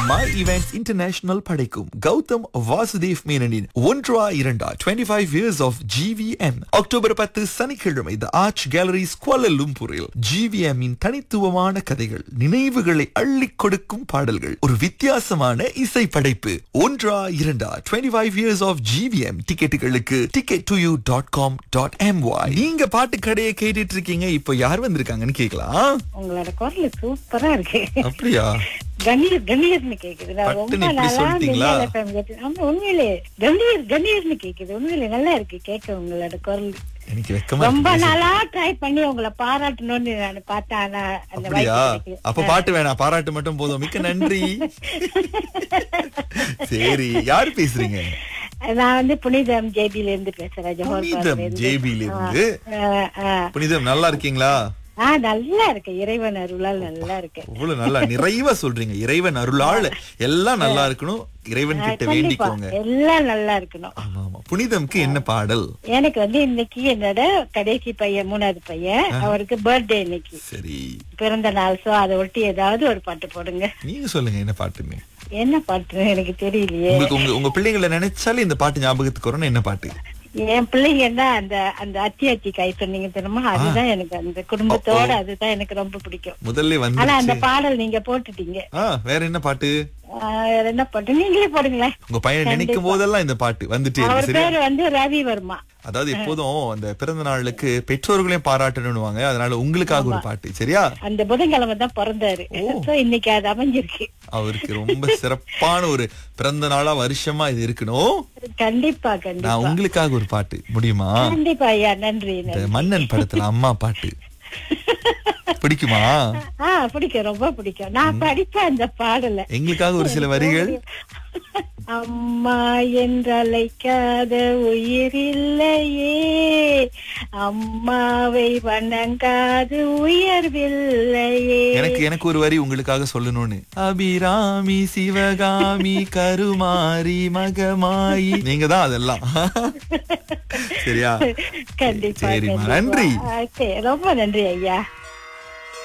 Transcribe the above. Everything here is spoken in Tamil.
மை இவெண்ட்ஸ் இன்டர்நேஷனல் படைக்கும் கௌதம் வாசுதேவ் மேனனின் ஒன்றா இரண்டா 25 five years of GVM October பத்து சனிக்கிழமை த ஆர்ச் கேலரிஸ் குவாலலும்பூரில் ஜிவிஎம் இன் தனித்துவமான கதைகள் நினைவுகளை அள்ளி கொடுக்கும் பாடல்கள் ஒரு வித்தியாசமான இசை படைப்பு ஒன்றா இரண்டா 25 ஃபைவ் இயர்ஸ் ஆஃப் ஜிவிஎம் டிக்கெட்டுகளுக்கு ticket to you dot com dot MY நீங்க பாட்டு கடையை கேட்டுட்டு இருக்கீங்க இப்போ யார் வந்திருக்காங்கன்னு கேட்கலாம் உங்களோட குரல் சூப்பரா இருக்கு அப்படியா கணீர் கணீர்னு கேக்குது நான் ரொம்ப பட்டுன்னு இப்படி நாளா சொல்லிட்டீங்களா? மின்னல் FM கேட்டு- ஆமா உண்மையிலே கணீர் கணீர்னு கேக்குது உண்மையிலே நல்லா இருக்கு கேட்க உங்களோட குரல் எனக்கு வெக்கமா ரொம்ப இருக்கு. நாளா ட்ரை பண்ணி உங்களை பாராட்டணும்னு நான் பார்த்தேன் ஆனா அந்த அப்படியா வாய்ப்பு கிடைக்கல. அப்ப பாட்டு வேணாம் பாராட்டு மட்டும் போதும் மிக்க நன்றி சரி யாரு பேசுறீங்க நான் வந்து புனிதம் ஜேபில இருந்து பேசுறேன் ஜோஹர் புனிதம் பார்க்ல இருந்து. ஜேபில இருந்து ஆ, ஆ. புனிதம் நல்லா இருக்கீங்களா ஆ நல்லா இருக்கு இறைவன் அருளால் நல்லா இருக்கு இவ்வளவு நல்லா நிறைவா சொல்றீங்க இறைவன் அருளால் எல்லாம் நல்லா இருக்கணும் இறைவன் கிட்ட கண்டிப்பா வேண்டிக்கோங்க எல்லாம் நல்லா இருக்கணும் ஆமா ஆமா புனிதம்க்கு என்ன பாடல் எனக்கு வந்து இன்னைக்கு என்னோட கடைசி பையன் மூணாவது பையன் அவருக்கு பர்த்டே இன்னைக்கு சரி பிறந்த நாள் சோ அதை ஒட்டி ஏதாவது ஒரு பாட்டு போடுங்க நீங்க சொல்லுங்க என்ன பாட்டுன்னு என்ன பாட்டு எனக்கு தெரியலையே உங்களுக்கு உங்க உங்க பிள்ளைங்களை நினைச்சாலே இந்த பாட்டு ஞாபகத்துக்கு வரணும் என்ன பாட்டு என் பிள்ளைங்கன்னா அந்த அந்த அத்தி அத்தி கை சொன்னீங்க தெரியுமா அதுதான் எனக்கு அந்த குடும்பத்தோட அதுதான் எனக்கு ரொம்ப பிடிக்கும் முதல்ல ஆனா அந்த வந்து பாடல் நீங்க போட்டுட்டீங்க ஆ வேற என்ன பாட்டு ஆஹ் வேற என்ன பாட்டு நீங்களே போடுங்களேன் உங்க பையனை நினைக்கும் போதெல்லாம் இந்த பாட்டு வந்துட்டே அவர் இருக்கு சரியா பேரு வந்து ரவி வர்மா அதாவது எப்போதும் அந்த பிறந்த நாளுக்கு பெற்றோர்களையும் பாராட்டணும்னுவாங்க அதனால உங்களுக்காக ஒரு பாட்டு சரியா அந்த புதன்கிழமை தான் பிறந்தாரு So, இன்னைக்கு அது அமைஞ்சிருக்கு அவருக்கு ரொம்ப சிறப்பான ஒரு பிறந்த நாளா வருஷமா இது இருக்கணும் கண்டிப்பா கண்டிப்பா நான் உங்களுக்காக ஒரு பாட்டு முடியுமா கண்டிப்பா ஐயா நன்றி இந்த நன்றி மன்னன் படத்துல அம்மா பாட்டு பிடிக்குமா ஆ பிடிக்கும் ரொம்ப பிடிக்கும் நான் படிப்பேன் அந்த பாடல எங்களுக்காக ஒரு சில வரிகள் அம்மா என்றழைக்காத உயிரில்லையே அம்மாவை வணங்காது உயர்வில்லையே எனக்கு எனக்கு ஒரு வரி உங்களுக்காக சொல்லணும்னு அபிராமி சிவகாமி கருமாரி மகமாயி நீங்க தான் அதெல்லாம் சரியா கண்டிப்பா சரிம்மா கண்டிப்பா. நன்றி ஆ, சரி, ரொம்ப நன்றி ஐயா